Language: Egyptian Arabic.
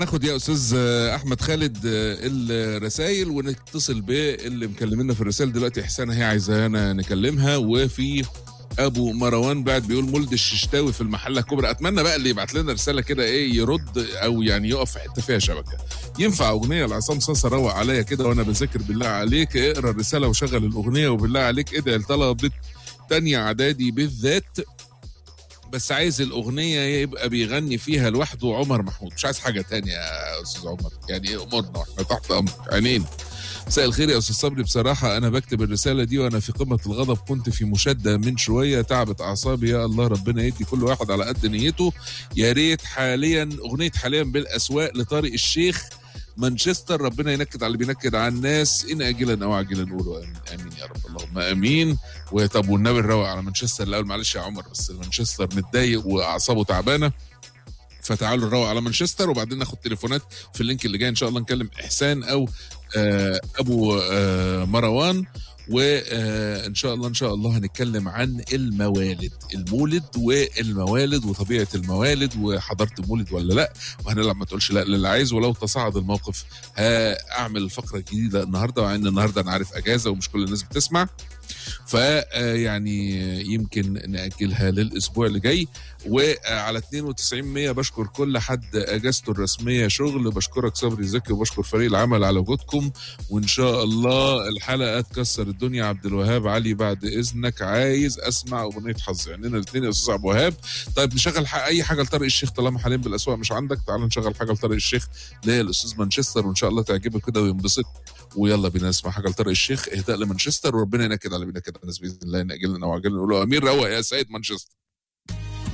ناخد يا استاذ احمد خالد الرسائل ونتصل باللي مكلمينا في الرسائل دلوقتي احسان هي عايزانا نكلمها وفي ابو مروان بعد بيقول مولد الششتاوي في المحله الكبرى اتمنى بقى اللي يبعت لنا رساله كده ايه يرد او يعني يقف في حته فيها شبكه ينفع اغنيه لعصام صاصا روق عليا كده وانا بذاكر بالله عليك اقرا الرساله وشغل الاغنيه وبالله عليك ادعي لطلبه تانية اعدادي بالذات بس عايز الاغنيه يبقى بيغني فيها لوحده عمر محمود مش عايز حاجه تانية يا استاذ عمر يعني امورنا واحنا تحت امرك عينين مساء الخير يا استاذ صبري بصراحه انا بكتب الرساله دي وانا في قمه الغضب كنت في مشاده من شويه تعبت اعصابي يا الله ربنا يدي كل واحد على قد نيته يا ريت حاليا اغنيه حاليا بالاسواق لطارق الشيخ مانشستر ربنا ينكد على اللي بينكد على الناس ان اجلا او عاجلا نقولوا امين امين يا رب اللهم امين وطب والنبي نروق على مانشستر الاول معلش يا عمر بس مانشستر متضايق واعصابه تعبانه فتعالوا نروق على مانشستر وبعدين ناخد تليفونات في اللينك اللي جاي ان شاء الله نكلم احسان او آه ابو آه مروان وان شاء الله ان شاء الله هنتكلم عن الموالد المولد والموالد وطبيعه الموالد وحضرت مولد ولا لا وهنلعب ما تقولش لا للي عايز ولو تصاعد الموقف هاعمل الفقره الجديده النهارده مع ان النهارده انا عارف اجازه ومش كل الناس بتسمع فيعني يمكن ناجلها للاسبوع اللي جاي وعلى 92 100 بشكر كل حد اجازته الرسميه شغل بشكرك صبري زكي وبشكر فريق العمل على وجودكم وان شاء الله الحلقه تكسر الدنيا عبد الوهاب علي بعد اذنك عايز اسمع اغنيه حظ يعني الاثنين يا استاذ عبد الوهاب طيب نشغل اي حاجه لطارق الشيخ طالما حاليا بالاسواق مش عندك تعال نشغل حاجه لطارق الشيخ اللي هي الاستاذ مانشستر وان شاء الله تعجبه كده وينبسط ويلا بينا نسمع حاجه لطارق الشيخ اهداء لمانشستر وربنا ينكد على بينا كده الناس باذن الله ناجلنا وعجلنا نقول امين روق يا سيد مانشستر